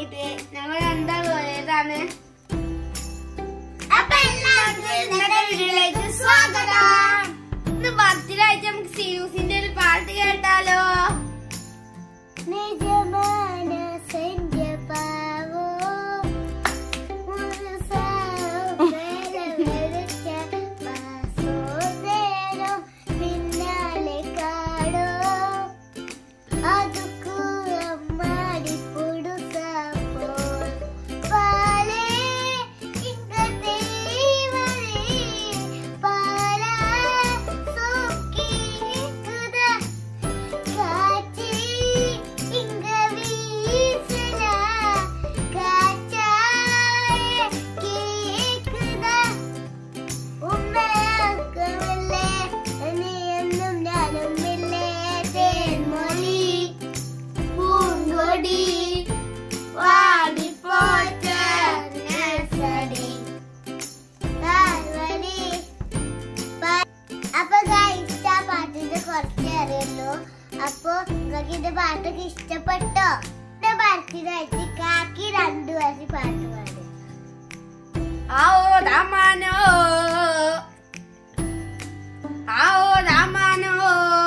തുടങ്ങിയിട്ട് ഞങ്ങൾ രണ്ടാളും ഒരേതാണ് അപ്പൊ എല്ലാവർക്കും ഇന്നത്തെ വീഡിയോയിലേക്ക് സ്വാഗതം ഇന്ന് ബർത്ത്ഡേ ആയിട്ട് നമുക്ക് സീയൂസിന്റെ ഒരു പാട്ട് കേട്ടാലോ നിജമാന സഞ്ജപാവോ ഒരു സാവരവരച്ച പാസോദേരം പിന്നാലെ കാടോ അതുക്കു അമ്മാടി പുടുസപ്പോൾ പാലേ ഇങ്ങത്തെ വരെ പാലാ സോക്കി കുതാ കാച്ചി ഇങ്ങ വീസല കാച്ചായ കേക്കുതാ ഉമ്മയാക്കമല്ലേ നീയെന്നും ഞാനുമില്ലേ തേൻമൊഴി പൂങ്കൊടി വാടിപ്പോറ്റ നഴ്സറി താഴ്വരി അപ്പൊ ഇഷ്ട പാട്ടിന്റെ കുറച്ച് അറിയുള്ളൂ അപ്പൊ നിങ്ങൾക്ക് ഇത് പാട്ടൊക്കെ ഇഷ്ടപ്പെട്ടോ എന്റെ ബർത്ത്ഡേ കാക്കി രണ്ടു വയസ്സിൽ പാട്ട് പാടി ആവോ രാമാനോ ആവോ രാമാനോ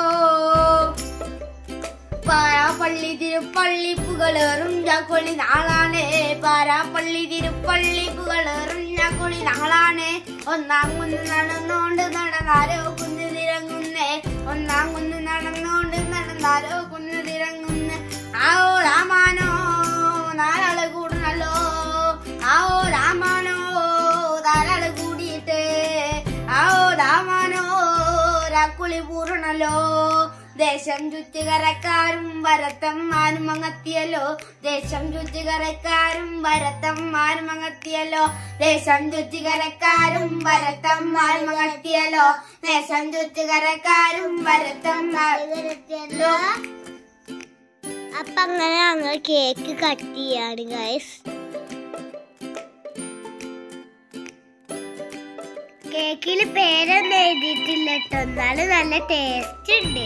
പാരാപ്പള്ളി തിരുപ്പള്ളി പുകളേറും കൊളി നാളാണ് പാരാപ്പള്ളി തിരുപ്പള്ളി പുകളേറും കൊളി നാളാണ് ഒന്നാം കുന്ന് നടന്നോണ്ട് നടന്നാരോ കുന്ന് തിരങ്ങുന്നേ ഒന്നാം കുന്ന് നടന്നോണ്ട് നടന്നാരോ കുന്ന് തിരങ്ങുന്നേ ആവോ രാമാനോ നാലാള് കൂടണല്ലോ ആവോ രാമാനോ നാലാള് കൂടിയിട്ട് ആവോ രാമാനോ രാക്കുളി പൂരണല്ലോ ദേശം ചുറ്റുകരക്കാരും വരത്തമ്മാരും അങ്ങത്തിയല്ലോ ദേശം ചുറ്റുകരക്കാരും വരത്തമ്മാരും അങ്ങത്തിയല്ലോ ദേശം ചുറ്റുകരക്കാരും വരത്തമ്മാരും അങ്ങത്തിയല്ലോ ദേശം ചുറ്റുകരക്കാരും വരത്തമ്മാരും അപ്പൊ അങ്ങനെ ഞങ്ങൾ കേക്ക് കട്ട് ചെയ്യാണ് ഗൈസ് കേക്കിൽ പേരൊന്നും എഴുതിയിട്ടില്ല കേട്ടോ എന്നാലും നല്ല ടേസ്റ്റ് ഉണ്ട്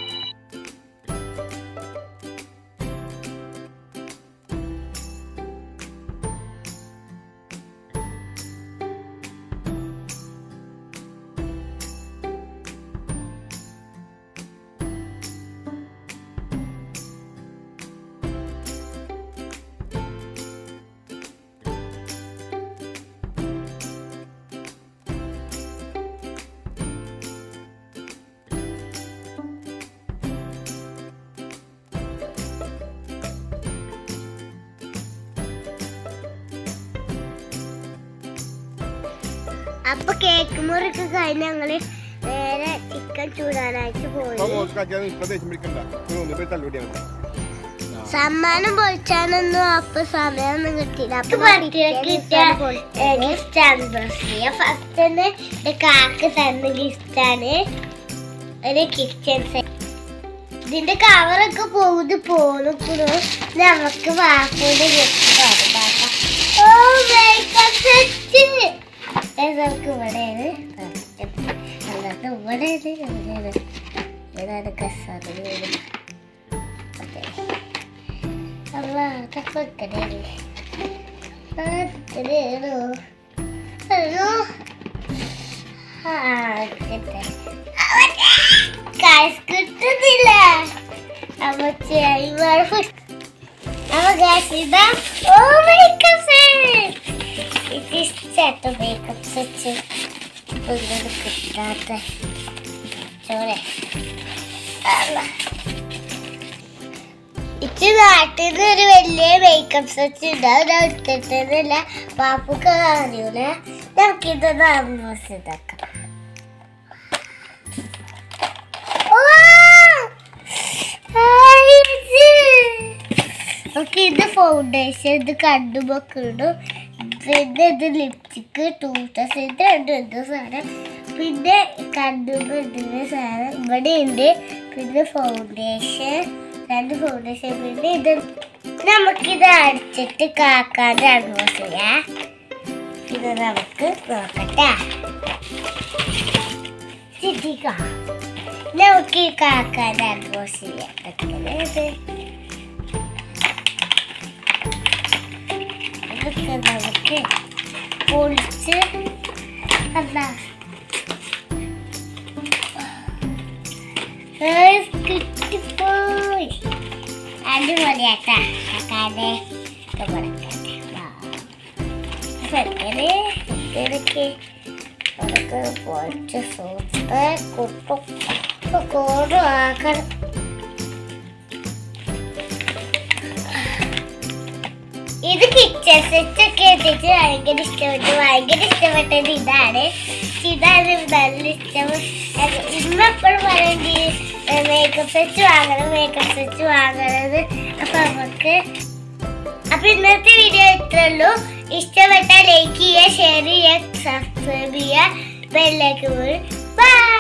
അപ്പൊ കേക്ക് മുറിക്ക് കഴിഞ്ഞ് ഞങ്ങള് നേരെ ചിക്കൻ ചൂടാനായിട്ട് പോയി ഇപ്പൊ ദേഷ്യം പിടിക്കണ്ട ഒന്ന് പോയി തല്ലുപിടിയാ മതി സമ്മാനം പൊളിച്ചാനൊന്നും അപ്പൊ സമയമൊന്നും കിട്ടിയില്ല അപ്പൊ ഗിഫ്റ്റാണ് ഫസ്റ്റ് തന്നെ ഒരു കാക്ക് തന്ന ഗിഫ്റ്റാണ് ഒരു കിച്ചൺ സെറ്റ് ഇതിന്റെ കവറൊക്കെ പോകുന്നത് പോന്നു നമുക്ക് വാപ്പയുടെ ഗിഫ്റ്റ് ഓ മേക്കപ്പ് സെറ്റ് നമുക്ക് ഇവിടെയാണ് അല്ലാത്ത ഇവിടെയാണ് ഇവിടെയാണ് ഇവിടെയാണ് കസാറ് അതെ Allah, takut kediri. Kediri. Halo. ആ കിട്ടെ കാശ് കിട്ടുന്നില്ല അപ്പൊ അപ്പൊ ഗാസ് ഇതാ ഓ മേക്കപ്പ് ഇത് ഇഷ്ടട്ടോ മേക്കപ്പ് സെറ്റ് ഒന്നും കിട്ടാത്ത ചോരെ അല്ല ഇച്ച് നാട്ടിൽ നിന്ന് ഒരു വലിയ മേക്കപ്പ് സെറ്റ് ഉണ്ടാവും ഞാൻ എടുത്തിട്ടില്ല പാപ്പൊക്കെ അറിയൂല നമുക്കിതൊന്ന് അൺബോക്സ് ചെയ്താക്കാം ഓക്കെ ഇത് ഫൗണ്ടേഷൻ ഇത് കണ്ണുമൊക്കെ ഇടും പിന്നെ ഇത് ലിപ്സ്റ്റിക്ക് ടൂത്തസ് ഇത് രണ്ടും എന്ത് സാധനം പിന്നെ കണ്ണുമ്പ ഇടുന്ന സാധനം ഇവിടെ ഉണ്ട് പിന്നെ ഫൗണ്ടേഷൻ രണ്ട് ഫൗണ്ടേഷൻ പിന്നെ ഇത് നമുക്കിത് അടിച്ചിട്ട് കാക്കാതെ അൺബോക്സ് ചെയ്യാം ഇത് നമുക്ക് നോക്കട്ടെ ശ്രദ്ധിക്കാം നമുക്ക് ഈ കാക്കാതെ അൺബോക്സ് ചെയ്യാം പറ്റുന്നത് അതൊക്കെ നമുക്ക് പൊളിച്ച് എന്താ Guys, കിട്ടിപ്പോയി അടിപൊളിയാട്ടാ കക്കാതെ കൊടുക്കട്ടെ വെക്കല് ഇതൊക്കെ അതൊക്കെ പൊളിച്ച് സൂത്ത് കുട്ടും കൂടും ആക്കണം ഇത് കിച്ചൺ സെറ്റ് ഒക്കെ എത്തിച്ച് ഭയങ്കര ഇഷ്ടപ്പെട്ടു ഭയങ്കര ഇഷ്ടപ്പെട്ടത് ഇതാണ് ഇതാണ് നല്ല ഇഷ്ടം അത് ഇമ്മ എപ്പോഴും പറയുന്നത് മേക്കപ്പ് സെറ്റ് വാങ്ങണം മേക്കപ്പ് സെറ്റ് വാങ്ങണത് അപ്പൊ നമുക്ക് അപ്പൊ ഇന്നത്തെ വീഡിയോ ഇത്രേ ഉള്ളൂ ഇഷ്ടപ്പെട്ടാൽ ലൈക്ക് ചെയ്യുക ഷെയർ ചെയ്യുക സബ്സ്ക്രൈബ് ചെയ്യുക ബെല്ലേക്ക് പോയി ബൈ